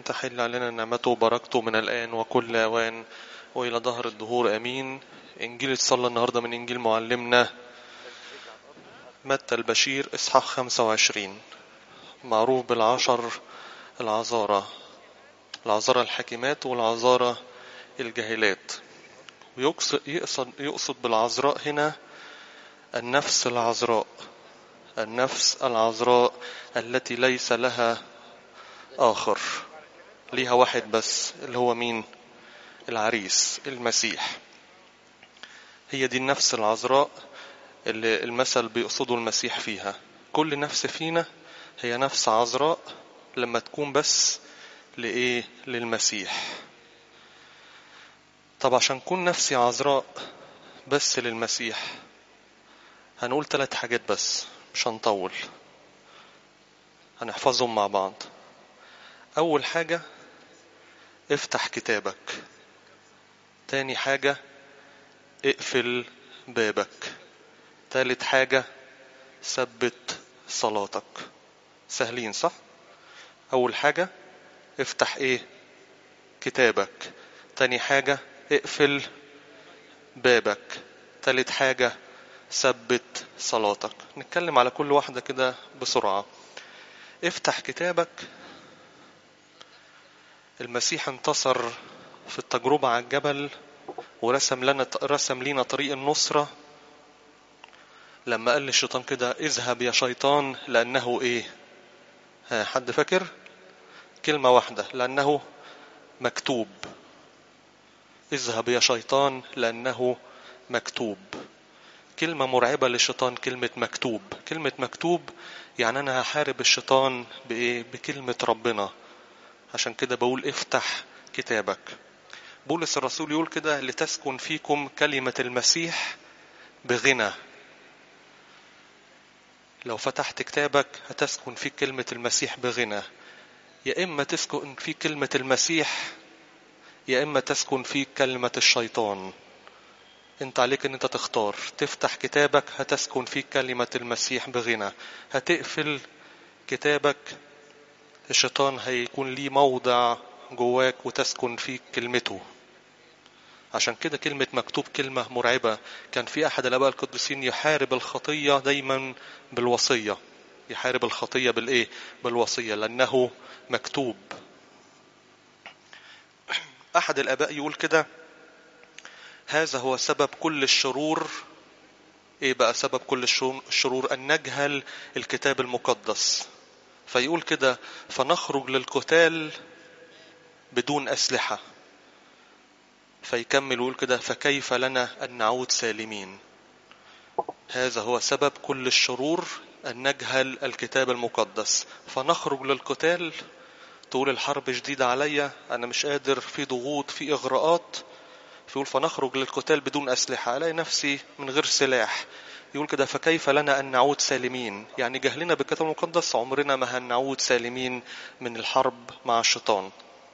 تحل علينا نعمته وبركته من الآن وكل أوان وإلى ظهر الدهور أمين إنجيل اتصلى النهاردة من إنجيل معلمنا متى البشير إصحاح 25 معروف بالعشر العذارى العذارى الحكيمات والعذارى الجاهلات ويقصد يقصد, يقصد بالعذراء هنا النفس العذراء النفس العذراء التي ليس لها آخر ليها واحد بس اللي هو مين العريس المسيح هي دي النفس العذراء اللي المثل بيقصده المسيح فيها كل نفس فينا هي نفس عذراء لما تكون بس لإيه للمسيح طب عشان كون نفسي عذراء بس للمسيح هنقول ثلاث حاجات بس مش هنطول هنحفظهم مع بعض أول حاجة افتح كتابك تاني حاجة اقفل بابك تالت حاجة ثبت صلاتك سهلين صح أول حاجة افتح ايه كتابك تاني حاجة اقفل بابك تالت حاجة ثبت صلاتك نتكلم على كل واحدة كده بسرعة افتح كتابك المسيح انتصر في التجربة على الجبل ورسم لنا رسم لينا طريق النصرة لما قال للشيطان كده اذهب يا شيطان لأنه ايه ها حد فاكر كلمة واحدة لأنه مكتوب اذهب يا شيطان لأنه مكتوب كلمة مرعبة للشيطان كلمة مكتوب كلمة مكتوب يعني أنا هحارب الشيطان بإيه بكلمة ربنا عشان كده بقول افتح كتابك بولس الرسول يقول كده لتسكن فيكم كلمة المسيح بغنى لو فتحت كتابك هتسكن فيك كلمة المسيح بغنى يا إما تسكن فيك كلمة المسيح يا إما تسكن فيك كلمة الشيطان انت عليك ان انت تختار تفتح كتابك هتسكن فيك كلمة المسيح بغنى هتقفل كتابك الشيطان هيكون ليه موضع جواك وتسكن فيك كلمته عشان كده كلمة مكتوب كلمة مرعبة كان في أحد الآباء القديسين يحارب الخطية دايما بالوصية يحارب الخطية بالإيه؟ بالوصية لأنه مكتوب أحد الآباء يقول كده هذا هو سبب كل الشرور ايه بقى سبب كل الشرور ان نجهل الكتاب المقدس فيقول كده فنخرج للقتال بدون اسلحه فيكمل ويقول كده فكيف لنا ان نعود سالمين هذا هو سبب كل الشرور ان نجهل الكتاب المقدس فنخرج للقتال تقول الحرب شديده عليا انا مش قادر في ضغوط في اغراءات فيقول فنخرج للقتال بدون أسلحة ألاقي نفسي من غير سلاح يقول كده فكيف لنا أن نعود سالمين يعني جهلنا بالكتاب المقدس عمرنا ما هنعود سالمين من الحرب مع الشيطان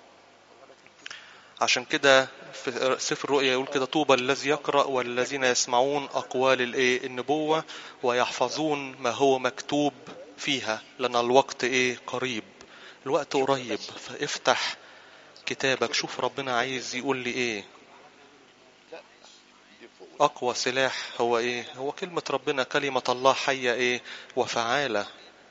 عشان كده في سفر الرؤيا يقول كده طوبى الذي يقرأ والذين يسمعون أقوال الإيه النبوة ويحفظون ما هو مكتوب فيها لأن الوقت إيه قريب الوقت قريب فافتح كتابك شوف ربنا عايز يقول لي إيه أقوى سلاح هو إيه؟ هو كلمة ربنا كلمة الله حية إيه؟ وفعالة.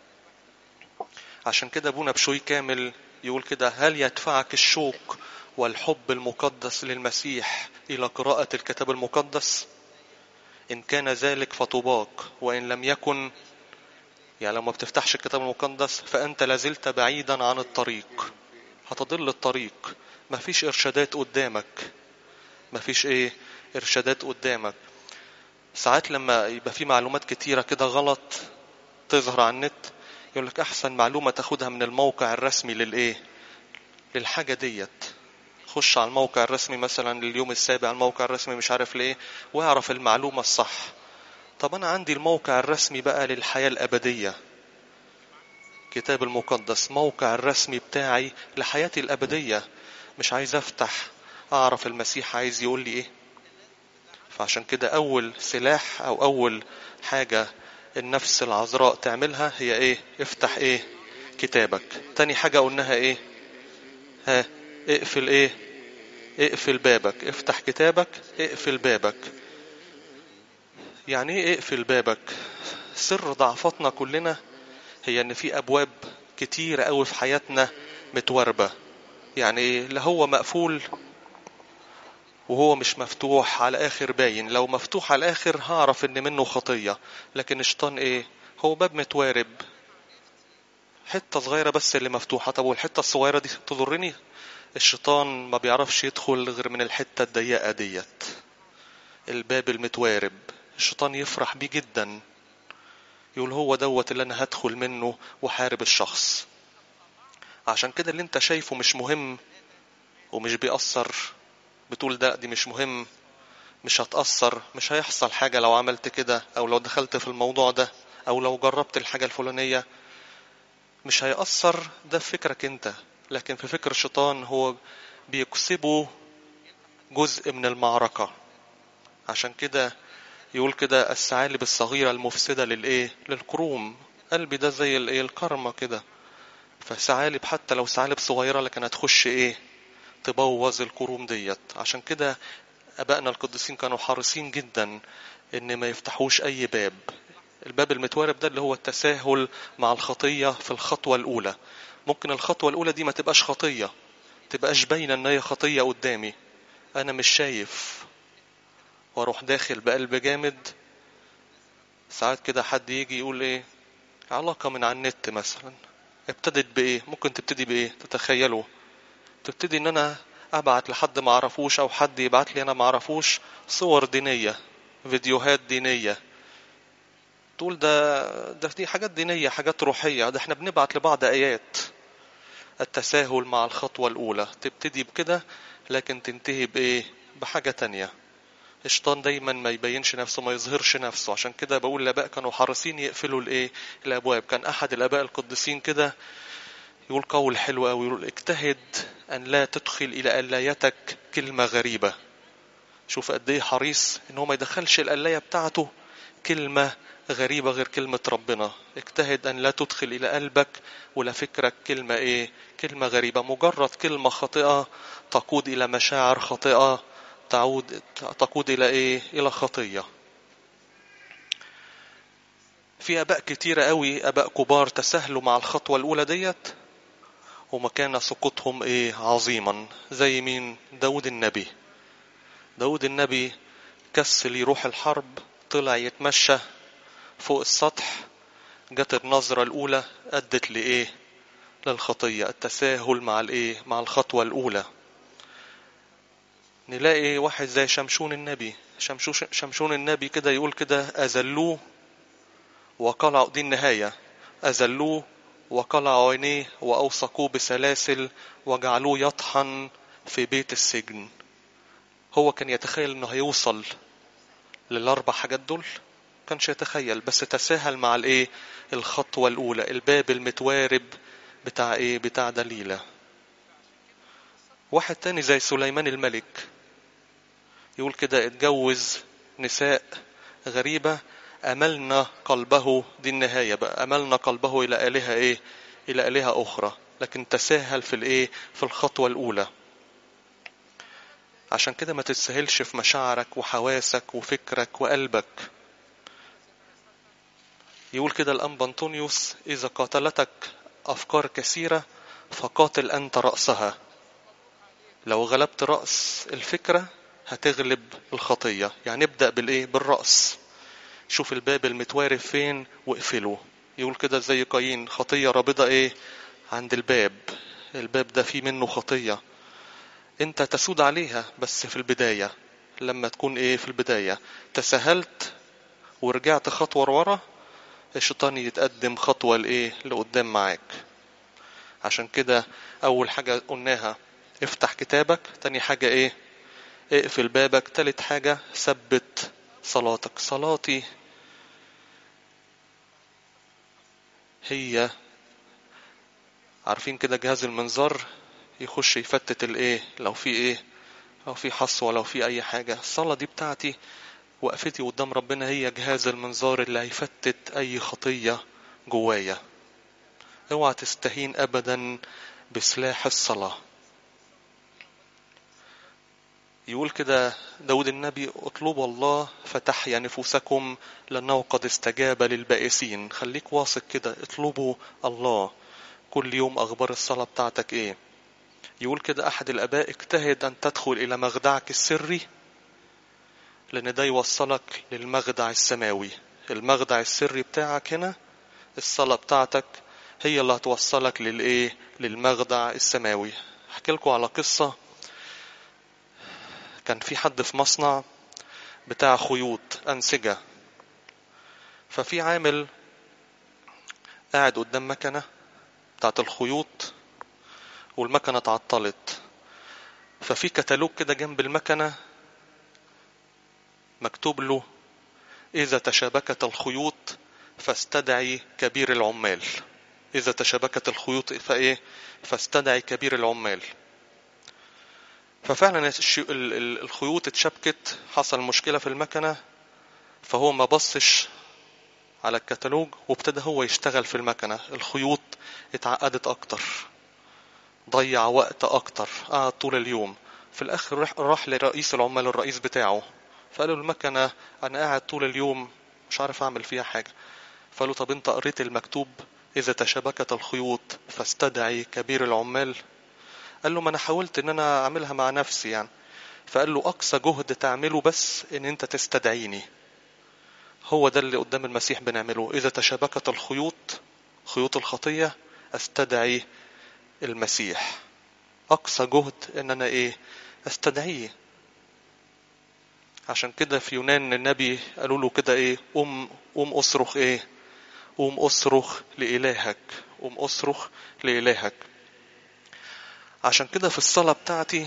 عشان كده أبونا بشوي كامل يقول كده هل يدفعك الشوق والحب المقدس للمسيح إلى قراءة الكتاب المقدس؟ إن كان ذلك فطوباك وإن لم يكن يعني لو ما بتفتحش الكتاب المقدس فأنت لازلت بعيدا عن الطريق هتضل الطريق مفيش إرشادات قدامك مفيش إيه ارشادات قدامك ساعات لما يبقى في معلومات كتيرة كده غلط تظهر على النت يقول لك احسن معلومة تاخدها من الموقع الرسمي للايه للحاجة ديت خش على الموقع الرسمي مثلا لليوم السابع على الموقع الرسمي مش عارف ليه واعرف المعلومة الصح طب انا عندي الموقع الرسمي بقى للحياة الابدية كتاب المقدس موقع الرسمي بتاعي لحياتي الابدية مش عايز افتح اعرف المسيح عايز يقول لي ايه فعشان كده أول سلاح أو أول حاجة النفس العذراء تعملها هي إيه؟ افتح إيه؟ كتابك. تاني حاجة قلناها إيه؟ ها اقفل ايه اقفل بابك افتح كتابك اقفل بابك يعني ايه اقفل بابك سر ضعفتنا كلنا هي ان في ابواب كتير قوي في حياتنا متوربة يعني ايه لا هو مقفول وهو مش مفتوح على اخر باين لو مفتوح على الاخر هعرف ان منه خطية لكن الشيطان ايه هو باب متوارب حتة صغيرة بس اللي مفتوحة طب والحتة الصغيرة دي تضرني الشيطان ما بيعرفش يدخل غير من الحتة الضيقة ديت الباب المتوارب الشيطان يفرح بيه جدا يقول هو دوت اللي انا هدخل منه وحارب الشخص عشان كده اللي انت شايفه مش مهم ومش بيأثر بتقول ده دي مش مهم مش هتأثر مش هيحصل حاجة لو عملت كده أو لو دخلت في الموضوع ده أو لو جربت الحاجة الفلانية مش هيأثر ده في فكرك أنت لكن في فكر الشيطان هو بيكسبه جزء من المعركة عشان كده يقول كده الثعالب الصغيرة المفسدة للإيه؟ للكروم قلبي ده زي الإيه؟ الكرمة كده فثعالب حتى لو ثعالب صغيرة لكن هتخش إيه؟ تبوظ الكروم ديت عشان كده أبائنا القديسين كانوا حريصين جدا إن ما يفتحوش أي باب الباب المتوارب ده اللي هو التساهل مع الخطية في الخطوة الأولى ممكن الخطوة الأولى دي ما تبقاش خطية تبقاش باينة إن هي خطية قدامي أنا مش شايف واروح داخل بقلب جامد ساعات كده حد يجي يقول ايه علاقة من على النت مثلا ابتدت بايه ممكن تبتدي بايه تتخيلوا تبتدي ان انا ابعت لحد ما اعرفوش او حد يبعت لي انا ما اعرفوش صور دينية فيديوهات دينية تقول ده ده دي حاجات دينية حاجات روحية ده احنا بنبعت لبعض ايات التساهل مع الخطوة الاولى تبتدي بكده لكن تنتهي بايه بحاجة تانية الشيطان دايما ما يبينش نفسه ما يظهرش نفسه عشان كده بقول الاباء كانوا حريصين يقفلوا الايه الابواب كان احد الاباء القديسين كده يقول قول حلو قوي يقول اجتهد ان لا تدخل الى قلايتك كلمه غريبه شوف قد ايه حريص ان هو ما يدخلش القلايه بتاعته كلمه غريبه غير كلمه ربنا اجتهد ان لا تدخل الى قلبك ولا فكرك كلمه ايه كلمه غريبه مجرد كلمه خاطئه تقود الى مشاعر خاطئه تعود تقود الى ايه الى خطيه في اباء كتيرة قوي اباء كبار تساهلوا مع الخطوة الاولى ديت وما كان سقوطهم ايه عظيما زي مين داود النبي داود النبي كسل يروح الحرب طلع يتمشى فوق السطح جت النظرة الاولى ادت لايه للخطية التساهل مع الايه مع الخطوة الاولى نلاقي واحد زي شمشون النبي شمشوش شمشون النبي كده يقول كده أذلوه وقلعوا دي النهاية أذلوه وقلعوا عينيه وأوثقوه بسلاسل وجعلوه يطحن في بيت السجن هو كان يتخيل انه هيوصل للاربع حاجات دول كانش يتخيل بس تساهل مع الايه الخطوة الاولى الباب المتوارب بتاع ايه بتاع دليله واحد تاني زي سليمان الملك يقول كده اتجوز نساء غريبة أملنا قلبه دي النهاية بقى أملنا قلبه إلى آلهة إيه إلى آلهة أخرى لكن تساهل في الإيه في الخطوة الأولى عشان كده ما تتسهلش في مشاعرك وحواسك وفكرك وقلبك يقول كده الأنبا أنطونيوس إذا قاتلتك أفكار كثيرة فقاتل أنت رأسها لو غلبت رأس الفكرة هتغلب الخطية يعني ابدأ بالإيه بالرأس شوف الباب المتوارب فين واقفله يقول كده زي قايين خطية رابضة إيه عند الباب الباب ده فيه منه خطية انت تسود عليها بس في البداية لما تكون ايه في البداية تساهلت ورجعت خطوة ورا الشيطان يتقدم خطوة لايه لقدام معاك عشان كده اول حاجة قلناها افتح كتابك تاني حاجة ايه اقفل بابك تالت حاجة ثبت صلاتك صلاتي هي عارفين كده جهاز المنظار يخش يفتت الايه لو في ايه لو في حصوة لو في اي حاجة الصلاة دي بتاعتي وقفتي قدام ربنا هي جهاز المنظار اللي هيفتت اي خطية جوايا اوعى تستهين ابدا بسلاح الصلاة يقول كده داود النبي اطلبوا الله فتحيا نفوسكم لأنه قد استجاب للبائسين خليك واثق كده اطلبوا الله كل يوم أخبار الصلاة بتاعتك ايه يقول كده أحد الآباء اجتهد أن تدخل إلى مخدعك السري لأن ده يوصلك للمخدع السماوي المخدع السري بتاعك هنا الصلاة بتاعتك هي اللي هتوصلك للإيه للمخدع السماوي احكي لكم على قصة كان في حد في مصنع بتاع خيوط أنسجة ففي عامل قاعد قدام مكنة بتاعت الخيوط والمكنة اتعطلت ففي كتالوج كده جنب المكنة مكتوب له إذا تشابكت الخيوط فاستدعي كبير العمال إذا تشابكت الخيوط فإيه فاستدعي كبير العمال ففعلا الخيوط اتشبكت حصل مشكلة في المكنة فهو ما بصش على الكتالوج وابتدى هو يشتغل في المكنة الخيوط اتعقدت أكتر ضيع وقت أكتر قعد طول اليوم في الآخر راح لرئيس العمال الرئيس بتاعه فقالوا المكنة أنا قاعد طول اليوم مش عارف أعمل فيها حاجة فقالوا طب أنت قريت المكتوب إذا تشابكت الخيوط فاستدعي كبير العمال قال له ما أنا حاولت إن أنا أعملها مع نفسي يعني فقال له أقصى جهد تعمله بس إن أنت تستدعيني هو ده اللي قدام المسيح بنعمله إذا تشابكت الخيوط خيوط الخطية استدعي المسيح أقصى جهد إن أنا إيه استدعيه عشان كده في يونان النبي قالوا له كده إيه قوم قوم أصرخ إيه قوم أصرخ لإلهك قوم أصرخ لإلهك عشان كده في الصلاة بتاعتي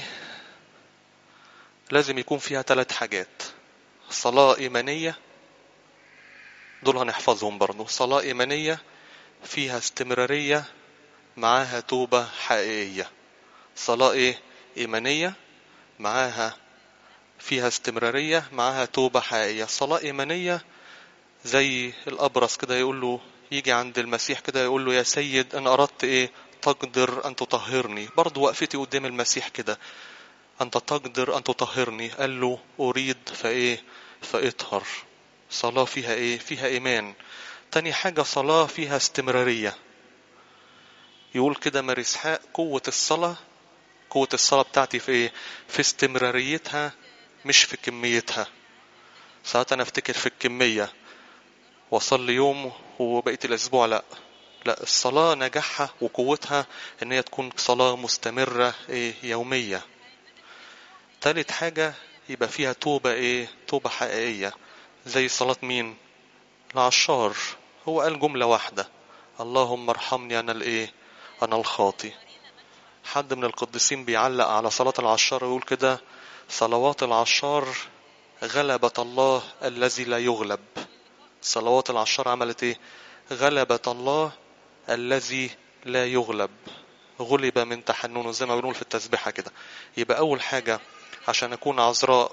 لازم يكون فيها ثلاث حاجات صلاة إيمانية دول هنحفظهم برضو صلاة إيمانية فيها استمرارية معاها توبة حقيقية صلاة إيه؟ إيمانية معاها فيها استمرارية معاها توبة حقيقية صلاة إيمانية زي الأبرص كده يقول له يجي عند المسيح كده يقول له يا سيد أنا أردت إيه تقدر أن تطهرني برضو وقفتي قدام المسيح كده أنت تقدر أن تطهرني قال له أريد فإيه فاطهر صلاة فيها إيه فيها إيمان تاني حاجة صلاة فيها استمرارية يقول كده مريسحاق قوة الصلاة قوة الصلاة بتاعتي في إيه في استمراريتها مش في كميتها ساعات أنا أفتكر في الكمية وأصلي يوم وبقية الأسبوع لأ لا الصلاة نجاحها وقوتها إن هي تكون صلاة مستمرة إيه يومية تالت حاجة يبقى فيها توبة إيه توبة حقيقية زي صلاة مين العشار هو قال جملة واحدة اللهم ارحمني أنا الإيه أنا الخاطي حد من القديسين بيعلق على صلاة العشار ويقول كده صلوات العشار غلبت الله الذي لا يغلب صلوات العشار عملت ايه غلبت الله الذي لا يغلب غلب من تحننه زي ما بنقول في التسبيحة كده يبقى أول حاجة عشان أكون عذراء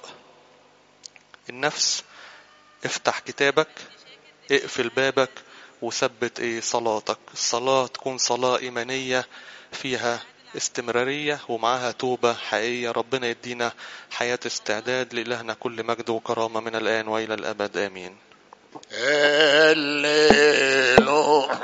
النفس افتح كتابك اقفل بابك وثبت ايه صلاتك الصلاة تكون صلاة إيمانية فيها استمرارية ومعاها توبة حقيقية ربنا يدينا حياة استعداد لإلهنا كل مجد وكرامة من الآن وإلى الأبد آمين هللويا